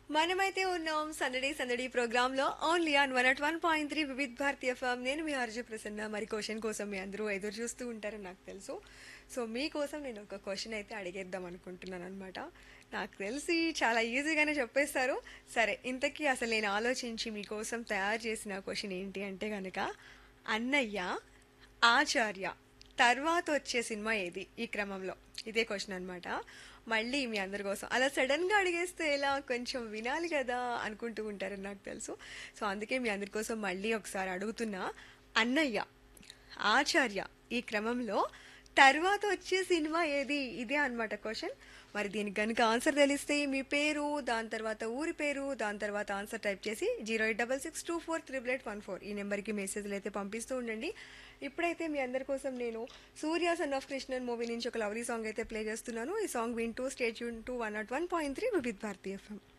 మనమైతే ఉన్నాం సందడి సందడి ప్రోగ్రామ్ లో only on one at one point three Vividh Bharatiya FM నేను మీ హర్జ ప్రసన్న మరి క్వశ్చన్ కోసం మీ అందరూ ఎదురు చూస్తూ ఉంటారని నాకు తెలుసు సో మీకోసం నేను ఒక క్వశ్చన్ అయితే అడిగేద్దాం అనుకుంటున్నాను అనమాట నాకు తెలిసి చాలా ఈజీగానే చెప్పేస్తారు సరే ఇంతకీ అసలు నేను ఆలోచించి మీకోసం తయారు చేసిన క్వశ్చన్ ఏంటి అంటే కనుక అన్నయ్య ఆచార్య తర్వాత వచ్చే సినిమా ఏది ఈ క్రమంలో ఇదే క్వశ్చన్ అనమాట మళ్ళీ మీ అందరి కోసం అలా సడన్గా అడిగేస్తే ఎలా కొంచెం వినాలి కదా అనుకుంటూ ఉంటారని నాకు తెలుసు సో అందుకే మీ అందరి కోసం మళ్ళీ ఒకసారి అడుగుతున్నా అన్నయ్య ఆచార్య ఈ క్రమంలో తర్వాత వచ్చే సినిమా ఏది ఇదే అనమాట క్వశ్చన్ మరి దీనికి కనుక ఆన్సర్ తెలిస్తే మీ పేరు దాని తర్వాత ఊరి పేరు దాని తర్వాత ఆన్సర్ టైప్ చేసి zero eight double six two four triple eight one four ఈ నెంబర్కి మెసేజ్లు అయితే పంపిస్తూ ఉండండి ఇప్పుడైతే మీ అందరి కోసం నేను Surya son of Krishnan movie నుంచి ఒక లవ్లీ సాంగ్ అయితే ప్లే చేస్తున్నాను ఈ సాంగ్ వింటూ స్టేట్ యూన్ to one nought one point three Vividh Bharati FM